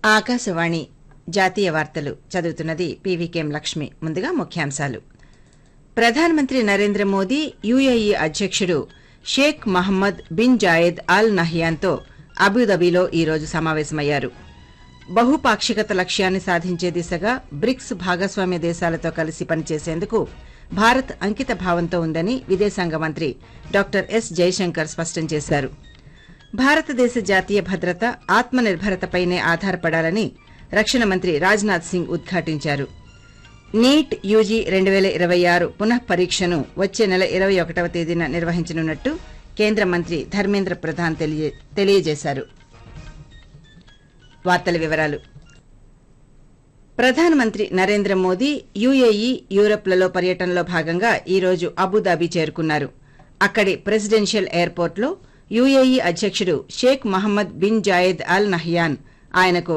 ఆకాశవాణి జాతీయ వార్తలు చదువుతున్నది పీవీకేఎం లక్ష్మి ముందుగా ముఖ్యాంశాలు ప్రధానమంత్రి నరేంద్ర మోదీ యుఏఈ అధ్యకుడు Sheikh Mohammed bin Zayed al నహ్యాన్తో అబుదాబిలో ఈ రోజు సమావేశమయ్యారు బహుపాక్షికత లక్ష్యాన్ని సాధించే దిశగా బ్రిక్స్ భాగస్వామ్య దేశాలతో కలిసి పనిచేసేందుకు భారత్ అంకిత భావంతో ఉందని విదేశాంగ మంత్రి డాక్టర్ ఎస్ జైశంకర్ స్పష్టం చేశారు భారతదేశ జాతీయ భద్రత ఆత్మనిర్భరతపైనే ఆధారపడాలని రక్షణ మంత్రి రాజ్నాథ్ సింగ్ ఉద్ఘాటించారు నీట్ యూజీ రెండు పేల ఇరవై ఆరు పునః పరీక్షను వచ్చే నెల ఇరవై ఒకటవ తేదీన నిర్వహించనున్నట్టు కేంద్ర మంత్రి ధర్మేంద్ర ప్రధాన్ తెలియ- తెలియజేశారు వార్తల వివరాలు ప్రధానమంత్రి నరేంద్ర మోదీ యుఏఈ యూరప్లలో పర్యటనలో భాగంగా ఈ రోజు అబుదాబి చేరుకున్నారు అక్కడి ప్రెసిడెన్షియల్ ఎయిర్పోర్ట్లో యుఏఈ అధ్యకుడు Sheikh Mohammed bin Zayed al Nahyan ఆయనకు